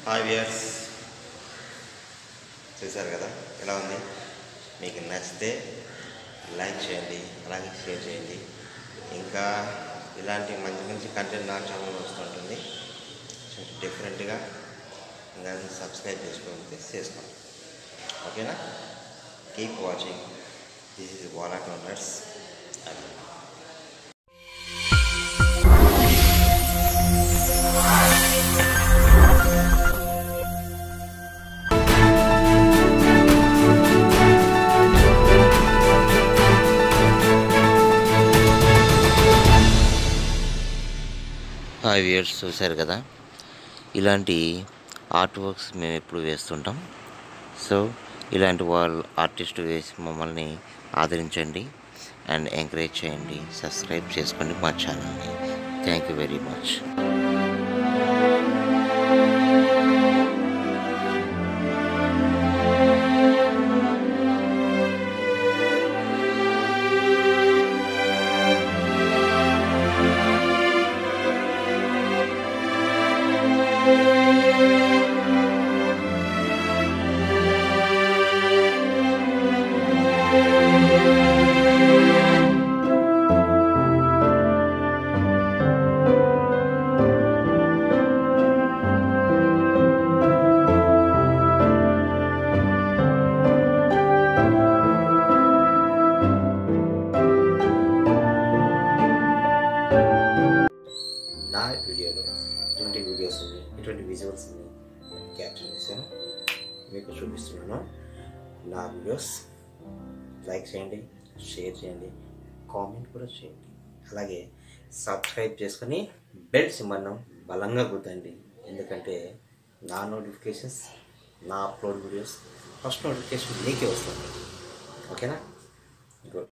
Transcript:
hi viewers చూశారు కదా ఎలా ఉంది మీకు నచ్చితే లైక్ చేయండి అలాగే షేర్ చేయండి ఇంకా ఇలాంటి మంచి మంచి కంటెంట్ నా ఛానల్ వస్తుంటుంది డిఫరెంట్గా ఇంకా సబ్స్క్రైబ్ చేసుకోకపోతే చేసుకోండి ఓకేనా కీప్ వాచింగ్ దిస్ ఇస్ వాలా టోనర్స్ అది హాయ్ వ్యూయర్స్ చూశారు కదా ఇలాంటి ఆర్ట్ వర్క్స్ మేము ఎప్పుడు వేస్తుంటాం సో ఇలాంటి వాళ్ళు ఆర్టిస్ట్ వేసి మమ్మల్ని ఆదరించండి అండ్ ఎంకరేజ్ చేయండి సబ్స్క్రైబ్ చేసుకోండి మా ఛానల్ని థ్యాంక్ యూ వెరీ మచ్ నా వీడియోలో ఇటువంటి వీడియోస్ని ఇటువంటి విజువల్స్ని క్యాప్చర్ చేశాను మీకు చూపిస్తున్నాను నా వీడియోస్ లైక్ చేయండి షేర్ చేయండి కామెంట్ కూడా చేయండి అలాగే సబ్స్క్రైబ్ చేసుకొని బెల్ సింబల్ను బలంగా గుర్తండి ఎందుకంటే నా నోటిఫికేషన్స్ నా అప్లోడ్ వీడియోస్ ఫస్ట్ నోటిఫికేషన్ మీకే వస్తుంది ఓకేనా గుడ్